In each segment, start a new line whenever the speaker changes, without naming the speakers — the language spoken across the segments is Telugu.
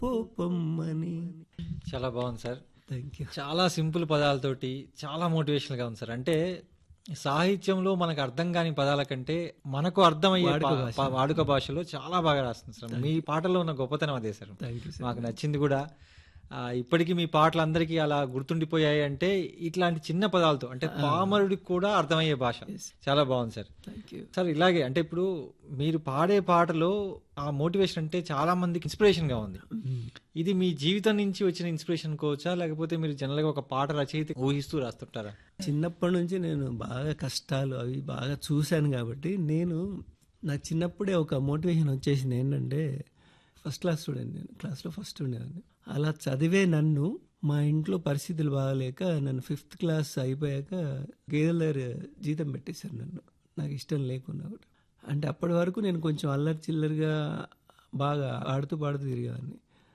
పోపమ్మని
చాలా బాగుంది సార్
థ్యాంక్ యూ
చాలా సింపుల్ పదాలతోటి చాలా మోటివేషనల్ గా ఉంది సార్ అంటే సాహిత్యంలో మనకు అర్థం కాని పదాల కంటే మనకు అర్థమయ్యే
వాడుక
పా-
భాష.
పా- వాడుక భాషలో చాలా బాగా రాస్తుంది సార్ మీ పాటలో ఉన్న గొప్పతనం అదే సార్
థ్యాంక్ యూ సార్
మాకు నచ్చింది కూడా ఆ, ఇప్పటికీ మీ పాటలు అందరికీ అలా గుర్తుండిపోయాయి అంటే ఇట్లాంటి చిన్న పదాలతో అంటే పామరుడికి కూడా అర్థమయ్యే భాష చాలా బాగుంది సార్
థ్యాంక్ యూ
సార్ ఇలాగే అంటే ఇప్పుడు మీరు పాడే పాటలో ఆ మోటివేషన్ అంటే చాలా మందికి ఇన్స్పిరేషన్ గా ఉంది ఇది మీ జీవితం నుంచి వచ్చిన ఇన్స్పిరేషన్ కోవచ్చా లేకపోతే మీరు జనరల్ గా ఒక పాట రచయిత ఊహిస్తూ రాస్తుంటారా
చిన్నప్పటి నుంచి నేను బాగా కష్టాలు అవి బాగా చూశాను కాబట్టి నేను నాకు చిన్నప్పుడే ఒక మోటివేషన్ వచ్చేసింది ఏంటంటే ఫస్ట్ క్లాస్ స్టూడెంట్ నేను క్లాస్లో ఫస్ట్ ఉండేవాడిని అలా చదివే నన్ను మా ఇంట్లో పరిస్థితులు బాగాలేక నన్ను ఫిఫ్త్ క్లాస్ అయిపోయాక గేదెల దగ్గర జీతం పెట్టేశారు నన్ను నాకు ఇష్టం లేకున్నా కూడా అంటే అప్పటి వరకు నేను కొంచెం అల్లరి చిల్లరిగా బాగా ఆడుతూ పాడుతూ తిరిగేవాడిని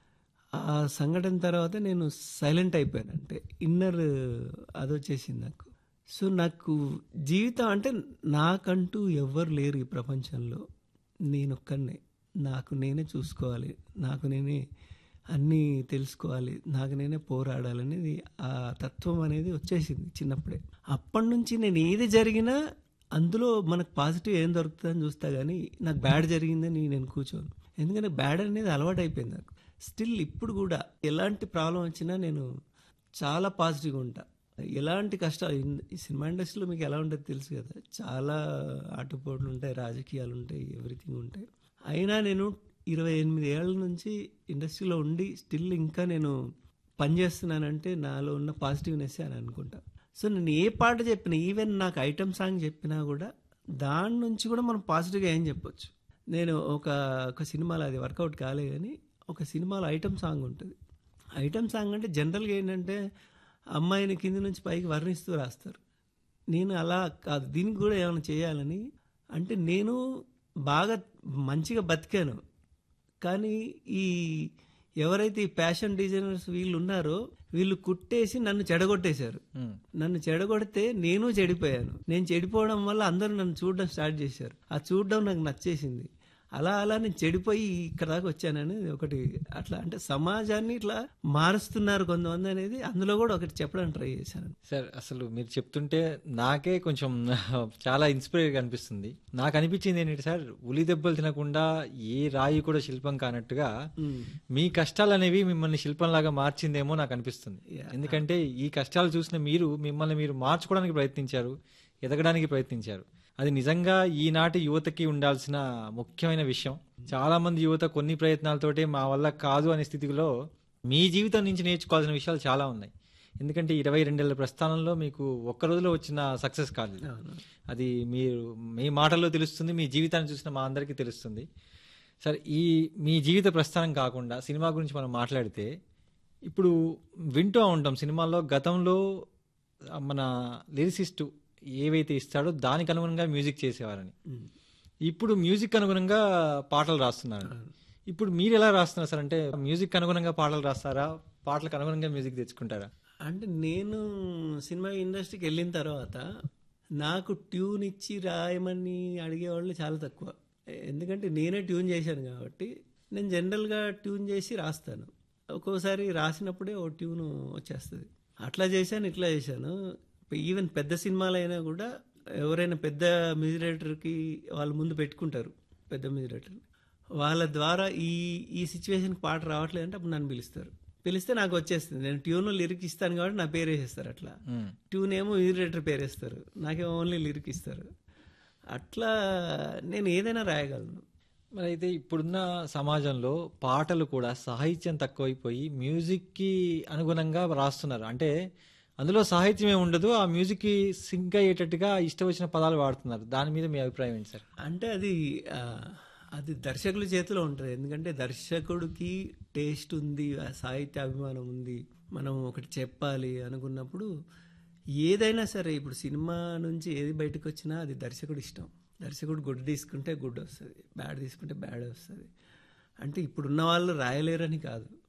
ఆ సంఘటన తర్వాత నేను సైలెంట్ అయిపోయాను అంటే ఇన్నర్ అది వచ్చేసింది నాకు సో నాకు జీవితం అంటే నాకంటూ ఎవ్వరు లేరు ఈ ప్రపంచంలో నేను ఒక్కనే నాకు నేనే చూసుకోవాలి నాకు నేనే అన్నీ తెలుసుకోవాలి నాకు నేనే పోరాడాలనేది ఆ తత్వం అనేది వచ్చేసింది చిన్నప్పుడే అప్పటి నుంచి నేను ఏది జరిగినా అందులో మనకు పాజిటివ్ ఏం దొరుకుతుందని చూస్తా కానీ నాకు బ్యాడ్ జరిగిందని నేను కూర్చోను ఎందుకంటే బ్యాడ్ అనేది అలవాటు అయిపోయింది నాకు స్టిల్ ఇప్పుడు కూడా ఎలాంటి ప్రాబ్లం వచ్చినా నేను చాలా పాజిటివ్గా ఉంటా ఎలాంటి కష్టాలు ఇన్- ఈ సినిమా ఇండస్ట్రీలో మీకు ఎలా ఉంటుంది తెలుసు కదా చాలా ఆటుపోట్లు ఉంటాయి రాజకీయాలు ఉంటాయి ఎవ్రీథింగ్ ఉంటాయి అయినా నేను ఇరవై ఎనిమిది ఏళ్ళ నుంచి ఇండస్ట్రీలో ఉండి స్టిల్ ఇంకా నేను పనిచేస్తున్నానంటే నాలో ఉన్న పాజిటివ్నెస్ అని అనుకుంటా సో నేను ఏ పాట చెప్పినా ఈవెన్ నాకు ఐటమ్ సాంగ్ చెప్పినా కూడా దాని నుంచి కూడా మనం పాజిటివ్గా ఏం చెప్పొచ్చు నేను ఒక ఒక సినిమాలో అది వర్కౌట్ కాలే కానీ ఒక సినిమాలో ఐటమ్ సాంగ్ ఉంటుంది ఐటమ్ సాంగ్ అంటే జనరల్గా ఏంటంటే అమ్మాయిని కింది నుంచి పైకి వర్ణిస్తూ రాస్తారు నేను అలా కాదు దీనికి కూడా ఏమైనా చేయాలని అంటే నేను బాగా మంచిగా బతికాను కానీ ఈ ఎవరైతే ఈ ఫ్యాషన్ డిజైనర్స్ వీళ్ళు ఉన్నారో వీళ్ళు కుట్టేసి నన్ను చెడగొట్టేశారు
ఉమ్.
నన్ను చెడగొడితే నేను చెడిపోయాను నేను చెడిపోవడం వల్ల అందరూ నన్ను చూడడం స్టార్ట్ చేశారు ఆ చూడడం నాకు నచ్చేసింది అలా అలా నేను చెడిపోయి ఇక్కడ దాకా వచ్చానని ఒకటి అట్లా అంటే సమాజాన్ని ఇట్లా మారుస్తున్నారు కొంతమంది అనేది అందులో కూడా ఒకటి చెప్పడానికి ట్రై చేశాను
సార్ అసలు మీరు చెప్తుంటే నాకే కొంచెం చాలా ఇన్స్పైర్ అనిపిస్తుంది నాకు అనిపించింది ఏంటంటే సార్ ఉలి దెబ్బలు తినకుండా ఏ రాయి కూడా శిల్పం కానట్టుగా మీ కష్టాలు అనేవి మిమ్మల్ని శిల్పంలాగా మార్చిందేమో నాకు అనిపిస్తుంది ఎందుకంటే ఈ కష్టాలు చూసిన మీరు మిమ్మల్ని మీరు మార్చుకోవడానికి ప్రయత్నించారు ఎదగడానికి ప్రయత్నించారు అది నిజంగా ఈనాటి యువతకి ఉండాల్సిన ముఖ్యమైన విషయం చాలా మంది యువత కొన్ని ప్రయత్నాలతోటే మా వల్ల కాదు అనే స్థితిలో మీ జీవితం నుంచి నేర్చుకోవాల్సిన విషయాలు చాలా ఉన్నాయి ఎందుకంటే ఇరవై రెండేళ్ల ప్రస్థానంలో మీకు ఒక్క రోజులో వచ్చిన సక్సెస్ కాదు ఇది. అది మీరు మీ మాటల్లో తెలుస్తుంది మీ జీవితాన్ని చూసిన మా అందరికీ తెలుస్తుంది సరే ఈ మీ జీవిత ప్రస్థానం కాకుండా సినిమా గురించి మనం మాట్లాడితే ఇప్పుడు వింటూ ఉంటాం సినిమాల్లో గతంలో మన లిరిసిస్ట్ ఏవైతే ఇస్తాడో దానికి అనుగుణంగా మ్యూజిక్ చేసేవారని ఇప్పుడు మ్యూజిక్ అనుగుణంగా పాటలు రాస్తున్నారు ఇప్పుడు మీరు ఎలా రాస్తున్నారు సార్ అంటే మ్యూజిక్ అనుగుణంగా పాటలు రాస్తారా పాటలకు అనుగుణంగా మ్యూజిక్ తెచ్చుకుంటారా
అంటే నేను సినిమా ఇండస్ట్రీకి వెళ్ళిన తర్వాత నాకు ట్యూన్ ఇచ్చి రాయమని అడిగేవాళ్ళు చాలా తక్కువ ఎందుకంటే నేనే ట్యూన్ చేశాను కాబట్టి నేను జనరల్గా ట్యూన్ చేసి రాస్తాను ఒక్కోసారి రాసినప్పుడే ఓ ట్యూన్ వచ్చేస్తుంది అట్లా చేశాను ఇట్లా చేశాను ఈవెన్ పెద్ద సినిమాలు అయినా కూడా ఎవరైనా పెద్ద మ్యూజిక్ డైరెక్టర్కి వాళ్ళు ముందు పెట్టుకుంటారు పెద్ద మ్యూజిక్ డైరెక్టర్ వాళ్ళ ద్వారా ఈ ఈ సిచ్యువేషన్కి పాట రావట్లేదు అంటే అప్పుడు నన్ను పిలుస్తారు పిలిస్తే నాకు వచ్చేస్తుంది నేను ట్యూన్ లిరిక్ ఇస్తాను కాబట్టి నా పేరు వేసేస్తారు అట్లా
మ్మ్.
ట్యూన్ ఏమో మ్యూజిక్ డైరెక్టర్ పేరు వేస్తారు నాకేమో ఓన్లీ లిరిక్ ఇస్తారు అట్లా నేను ఏదైనా రాయగలను
మరి అయితే ఇప్పుడున్న సమాజంలో పాటలు కూడా సాహిత్యం తక్కువైపోయి మ్యూజిక్ కి అనుగుణంగా రాస్తున్నారు అంటే అందులో సాహిత్యం ఏమి ఉండదు ఆ మ్యూజిక్ కి సింక్ అయ్యేటట్టుగా ఇష్టం వచ్చిన పదాలు వాడుతున్నారు దాని మీద మీ అభిప్రాయం ఏంటి సార్
అంటే అది ఆ, అది దర్శకుల చేతిలో ఉంటుంది ఎందుకంటే దర్శకుడికి టేస్ట్ ఉంది ఆ సాహిత్య అభిమానం ఉంది మనం ఒకటి చెప్పాలి అనుకున్నప్పుడు ఏదైనా సరే ఇప్పుడు సినిమా నుంచి ఏది బయటకు వచ్చినా అది దర్శకుడి ఇష్టం దర్శకుడు గుడ్ తీసుకుంటే గుడ్ వస్తుంది బ్యాడ్ తీసుకుంటే బ్యాడ్ వస్తుంది అంటే ఇప్పుడున్న వాళ్ళు రాయలేరని కాదు